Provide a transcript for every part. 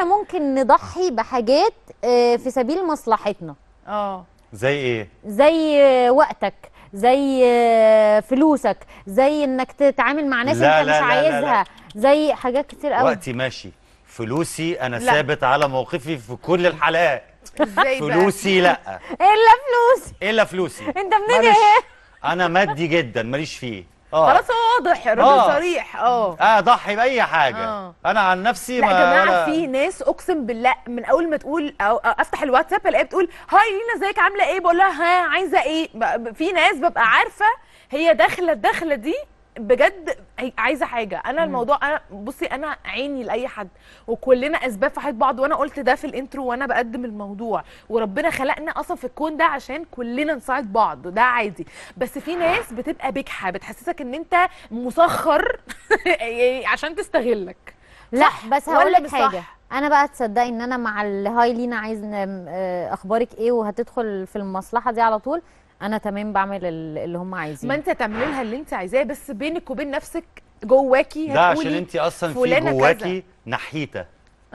احنا ممكن نضحي بحاجات آه، في سبيل مصلحتنا اه زي ايه زي آه، وقتك زي آه، فلوسك زي انك تتعامل مع ناس لا، انت لا، مش لا، لا، لا. عايزها زي حاجات كتير قوي وقتي ماشي فلوسي انا لا. ثابت على موقفي في كل الحالات ازاي بقى فلوسي لا الا فلوس الا فلوسي انت منين معلش ايه انا مادي جدا ماليش فيه اه خلاص هو واضح الراجل آه. صريح اه اه اضحي باي حاجه آه. انا عن نفسي لا ما يا جماعه ولا- في ناس اقسم بالله من اول ما تقول او أو افتح الواتساب الاقيها بتقول هاي لينا ازيك عامله ايه بقول لها ها عايزه ايه ب- ب- في ناس ببقى عارفه هي داخله الدخله دي بجد هي عايزه حاجه انا الموضوع انا بصي انا عيني لاي حد وكلنا اسباب في حياه بعض وانا قلت ده في الانترو وانا بقدم الموضوع وربنا خلقنا اصلا في الكون ده عشان كلنا نساعد بعض ده عادي بس في ناس بتبقى بجحه بتحسسك ان انت مسخر يعني عشان تستغلك لا صح بس ولا هقول لك مش حاجه صح؟ انا بقى تصدقي ان انا مع الهاي لينا عايز ن- آه، اخبارك ايه وهتدخل في المصلحه دي على طول انا تمام بعمل ال- اللي هم ما عايزينه انت تعملي لها اللي انت عايزاه بس بينك وبين نفسك جواكي ده عشان هتقولي انت اصلا في فلانة جواكي نحيته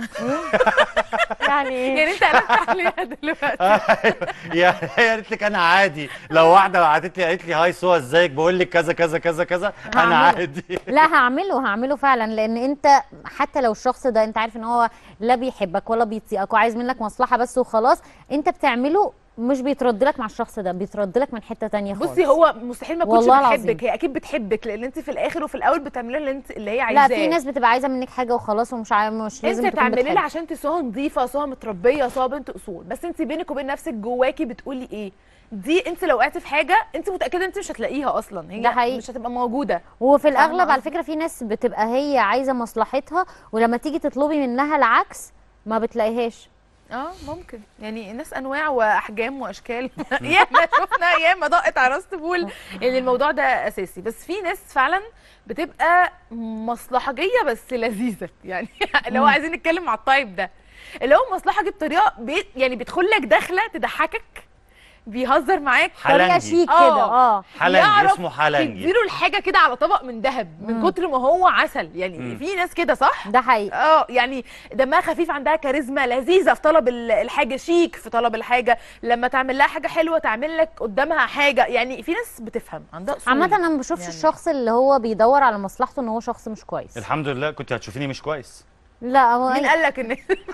يعني ايه يعني انت قلبت عليها دلوقتي يا هي قالت لك انا عادي لو واحده بعتت لي قالت لي هاي سوا ازيك بقول لك كذا كذا كذا كذا انا هعمله. عادي لا هعمله هعمله فعلا لان انت حتى لو الشخص ده انت عارف ان هو لا بيحبك ولا بيطيقك وعايز منك مصلحه بس وخلاص انت بتعمله مش بيترد لك مع الشخص ده بيترد لك من حته تانية خالص بصي هو مستحيل ما تكونش والله العظيم. بتحبك هي اكيد بتحبك لان انت في الاخر وفي الاول بتعملي اللي انت اللي هي لا عايزاه في ناس بتبقى عايزه منك حاجه وخلاص ومش عاي... مش لازم انت تكون تعملي لها بتحب. عشان تسوها نظيفه سوها متربيه سوها بنت اصول بس انت بينك وبين نفسك جواكي بتقولي ايه دي انت لو وقعتي في حاجه انت متاكده انت مش هتلاقيها اصلا هي ده حقيقي. مش هتبقى موجوده وفي فاهمة الاغلب على قصدي؟ فكره في ناس بتبقى هي عايزه مصلحتها ولما تيجي تطلبي منها العكس ما بتلاقيهاش اه ممكن يعني الناس انواع واحجام واشكال ياما شفنا ياما ضاقت على راس طبول يعني الموضوع ده اساسي بس في ناس فعلا بتبقى مصلحجيه بس لذيذه يعني لو عايزين نتكلم على الطيب ده اللي هو مصلحجي بطريقه بي يعني بيدخل لك دخله تضحكك بيهزر معاك طريقه حلنجي شيك آه. كده اه حلنجي يعرف اسمه حلنجي تديله الحاجه كده على طبق من ذهب من كتر ما هو عسل يعني مم. في ناس كده صح ده حقيقي اه يعني دمها خفيف عندها كاريزما لذيذه في طلب ال- الحاجه شيك في طلب الحاجه لما تعمل لها حاجه حلوه تعمل لك قدامها حاجه يعني في ناس بتفهم عندها اصول عامة انا ما بشوفش يعني. الشخص اللي هو بيدور على مصلحته ان هو شخص مش كويس الحمد لله كنت هتشوفيني مش كويس لا هو مين قال لك ان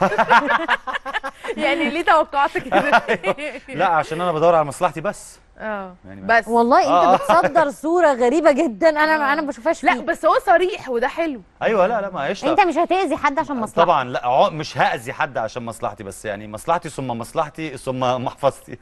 يعني ليه توقعت كده لا عشان انا بدور على مصلحتي بس اه يعني ما- بس والله آه. انت بتصدر صورة غريبة جدا انا انا ما بشوفهاش لا فيك بس هو صريح وده حلو ايوه لا لا ما قشطه انت مش هتأذي حد عشان مصلحتك طبعا لا عو- مش هاذي حد عشان مصلحتي بس يعني مصلحتي ثم مصلحتي ثم محفظتي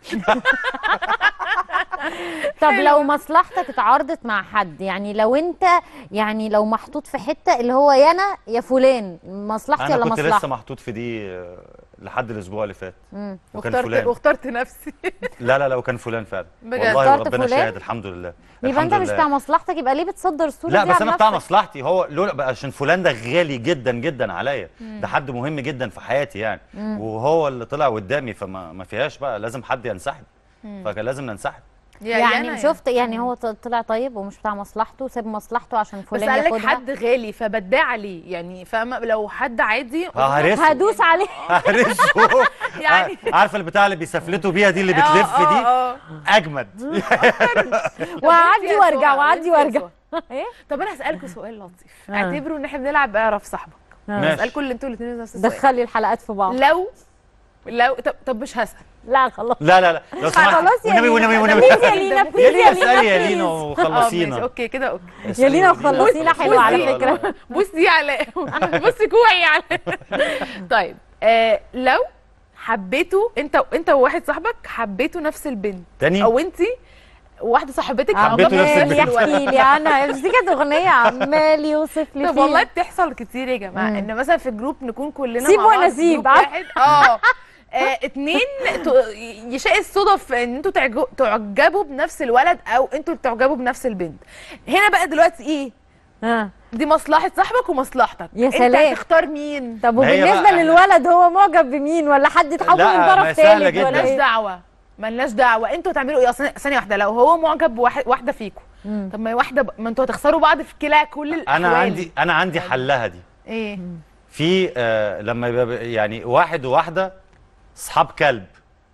طب لو مصلحتك اتعارضت مع حد يعني لو انت يعني لو محطوط في حتة اللي هو يا انا يا فلان مصلحتي انا ولا كنت لسه مصلحتك محطوط في دي آه، لحد الاسبوع اللي فات مم. وكان واخترت فلان واخترت نفسي لا لا لا وكان فلان فعلا بجد؟ والله اخترت وربنا فلان؟ شاهد الحمد لله يبقى انت الحمد مش لله. بتاع مصلحتك يبقى ليه بتصدر الصورة لا دي بس عن انا بتاع نفسك؟ مصلحتي هو لولا بقى عشان فلان ده غالي جدا جدا عليا ده حد مهم جدا في حياتي يعني وهو اللي طلع قدامي فما ما فيهاش بقى لازم حد ينسحب فكان لازم ننسحب يا- يعني يا أنا شفت يعني هو ط- طلع طيب ومش بتاع مصلحته ساب مصلحته عشان بس فلان قال لك ياخدها حد غالي فبداه عليه يعني فاهمه لو حد عادي ههرسه هدوس عليه ههرسه يعني- عارفه البتاع اللي بيسفلتوا بيها دي اللي آه، بتلف آه، دي آه. اجمد وأعدي يا وأرجع سهى، وأعدي يا وأرجع. سهى. ايه طب انا هسالكوا سؤال لطيف آه. اعتبروا ان احنا بنلعب اعرف صاحبك ماشي. هسالكم اللي انتوا الاثنين نفس السؤال دخلي الحلقات في بعض لو لو طب, طب مش هسال لا خلاص لا لا لا لو سمحت خلاص يا والنبي لينا والنبي والنبي بليز يا لينا يا بليز يا يا لينا اسالي يا لينا لينا بليز. اه ماشي وخلصينا اوكي كده اوكي يا لينا وخلصينا حلوة على بصي. فكرة بصي على بصي كوعي على طيب آه لو حبيتوا انت انت وواحد صاحبك حبيتوا نفس البنت تاني او انت واحده صاحبتك حبيتوا نفس عمال البنت. يحكي لي انا مش دي كانت اغنيه عمال يوصف لي طب فيها والله بتحصل كتير يا جماعه مم. ان مثلا في جروب نكون كلنا سيب مع بعض وأنا في سيب، جروب عارف؟ واحد اه آه، اتنين ت- يشاء الصدف ان انتوا تعجو- تعجبوا بنفس الولد او انتوا تعجبوا بنفس البنت هنا بقى دلوقتي ايه ها دي مصلحه صاحبك ومصلحتك يا انت سلام. هتختار مين طب ما هي وبالنسبه بقى إحنا- للولد هو معجب بمين ولا حد اتحول لا، من ما طرف هي سهلة ثالث جداً. ولا ملناش ايه دعوه ملناش دعوه انتوا تعملوا ايه اصلا ثانيه واحده لو هو معجب بواحد واحده فيكم مم. طب ما هي واحده ب... ما انتوا هتخسروا بعض في كلا كل الاحوال انا عندي انا عندي حلها دي ايه في آه لما يبقى يعني واحد وواحده اصحاب كلب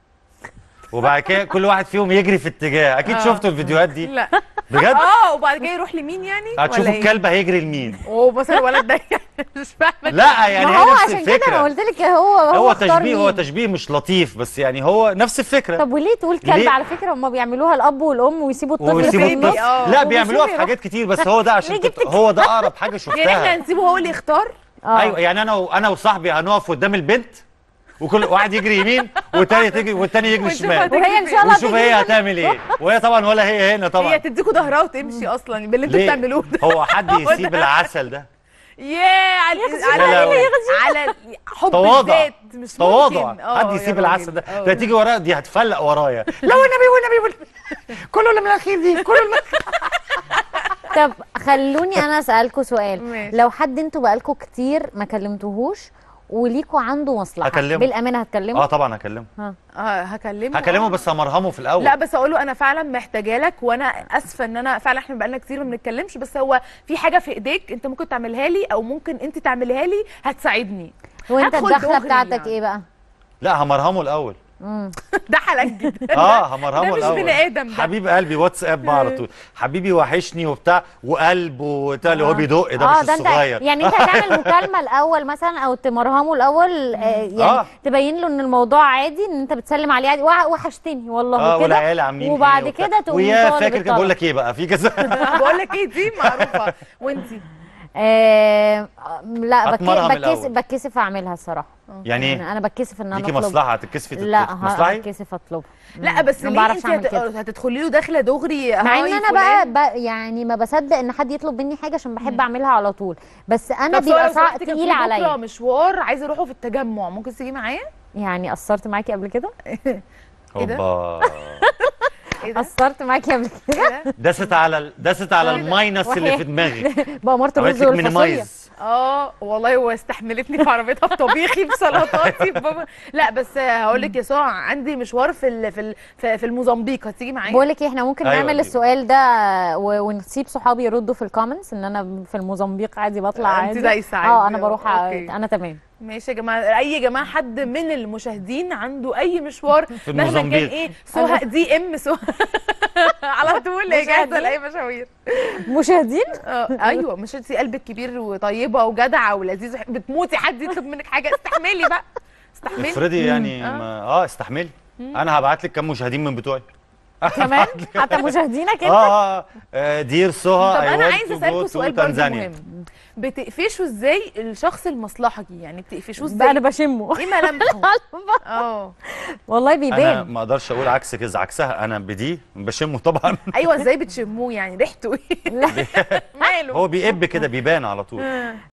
وبعد كده كل واحد فيهم يجري في اتجاه اكيد آه. شفتوا الفيديوهات دي لا بجد اه وبعد كده يروح لمين يعني هتشوفوا ولا إيه؟ الكلب هيجري لمين ومثلا الولد ده مش فاهمه لا يعني ما هي هو نفس عشان كده الفكره انا قلت لك هو هو, هو اختار تشبيه هو مين. تشبيه مش لطيف بس يعني هو نفس الفكره طب وليه تقول كلب ليه؟ على فكره هم بيعملوها الاب والام ويسيبوا الطفل ويسيبوا في البيبي، النص آه. لا وبيسيبوا بيعملوها في يروح. حاجات كتير بس هو ده عشان ليه كنت جبت هو ده اقرب حاجه يعني احنا شفتها هنسيبه هو اللي يختار آه. ايوه يعني انا و- انا وصاحبي هنقف قدام البنت وكل واحد يجري يمين والتاني تجري والتاني يجري ونشوف شمال هتجري وهي ان فين. شاء الله ونشوف تجري هي هتعمل ايه وهي طبعا ولا هي هنا طبعا هي تديكوا ظهرها وتمشي اصلا باللي انتوا ليه؟ بتعملوه ده هو حد هو يسيب ده. العسل ده ياه على يا على لهوي. على حب تواضع الذات مش تواضع ممكن. آه، حد يا يسيب راجل. العسل ده آه. لا تيجي ورايا دي هتفلق ورايا لا والنبي والنبي والنبي كله اللي من الاخير دي كله اللي من طب خلوني انا اسالكم سؤال ماشي. لو حد انتوا بقالكم كتير ما كلمتوهوش وليكوا عنده مصلحه هكلمه. بالامانه اه هتكلمه طبعا هكلمه اه هكلمه هكلمه آه. بس همرهمه في الاول لا بس اقول له انا فعلا محتاجه لك وانا اسفه ان انا فعلا احنا بقالنا كتير ما بنتكلمش بس هو في حاجه في ايديك انت ممكن تعملها لي او ممكن انت تعملها لي هتساعدني وانت هدخل الدخله دغري بتاعتك يعني. ايه بقى لا همرهمه الاول مم. ده حلنجي اه همرهمه ده مش الاول بني آدم ده. حبيب قلبي واتساب بقى على طول حبيبي وحشني وبتاع وقلب وبتاع اللي هو آه. بيدق ده اه مش ده انت الصغير يعني انت هتعمل مكالمه الاول مثلا او تمرهمه الاول آه يعني آه. تبين له ان الموضوع عادي ان انت بتسلم عليه عادي وح- وحشتني والله اه كده والعيال عاملين وبعد إيه وبتاع. كده تقوم ويا طالب فاكر كده الطلب. بقول لك ايه بقى في كذا بقول لك ايه دي معروفه وانتي آه لا بك... هتمرهم بتكسف الأول. بتكسف اعملها الصراحه يعني ايه انا انا بتكسف ان انا ليكي اطلب مصلحه هتتكسفي تت- لا تتمصلحي هتكسف اطلب لا بس ما ليه بعرفش انت اعمل هت... كده هتدخلي له داخله دغري مع ان هاي انا فلان. بقى, بقى يعني ما بصدق ان حد يطلب مني حاجه عشان بحب اعملها على طول بس انا طب بيبقى لو صعب سمحتي كان في تقيل بكرة عليا مشوار عايزه اروحه في التجمع ممكن تيجي معايا يعني قصرت معاكي قبل كده ايه ده؟ هوبا ايه ده قصرت معاكي قبل كده إيه ده؟ دست على ال- دست على الماينس اللي في دماغك بأمارة عملت الرز لك والفاصوليا مينيمايز اه والله هو استحملتني في عربيتها في طبيخي في سلطاتي في بابا لا بس هقول لك يا ساره عندي مشوار في ال... في ال... في في الموزمبيق هتيجي معايا بقول لك احنا ممكن أيوة نعمل دي. السؤال ده و- ونسيب صحابي يردوا في الكومنتس ان انا في الموزمبيق عادي بطلع أنت عادي دايسة عادي. اه انا بروح ع- أوكي. انا تمام ماشي يا جماعه اي جماعه حد من المشاهدين عنده اي مشوار في مهما كان الموزمبيق. ايه سوها دي ام سوها على طول هي جاهزه مشاهدين؟ لاي مشاوير مشاهدين اه ايوه مش انت قلبك كبير وطيبه وجدعه ولذيذه بتموتي حد يطلب منك حاجه استحملي بقى استحملي افرضي يعني آه. ما اه استحملي انا هبعت لك كم مشاهدين من بتوعي كمان حتى مشاهدينك انت اه اه دير سوها طب I انا want عايزه to اسالكم go to سؤال برضه تنزانيا. مهم بتقفشوا ازاي الشخص المصلحجي يعني بتقفشوه بقى انا ازاي بشمه ايه ملامحه اه والله انا بيبان ما اقدرش اقول عكس كده عكسها انا بدي بشمه طبعا ايوه ازاي بتشموه يعني ريحته ايه ماله هو بيقب كده بيبان على طول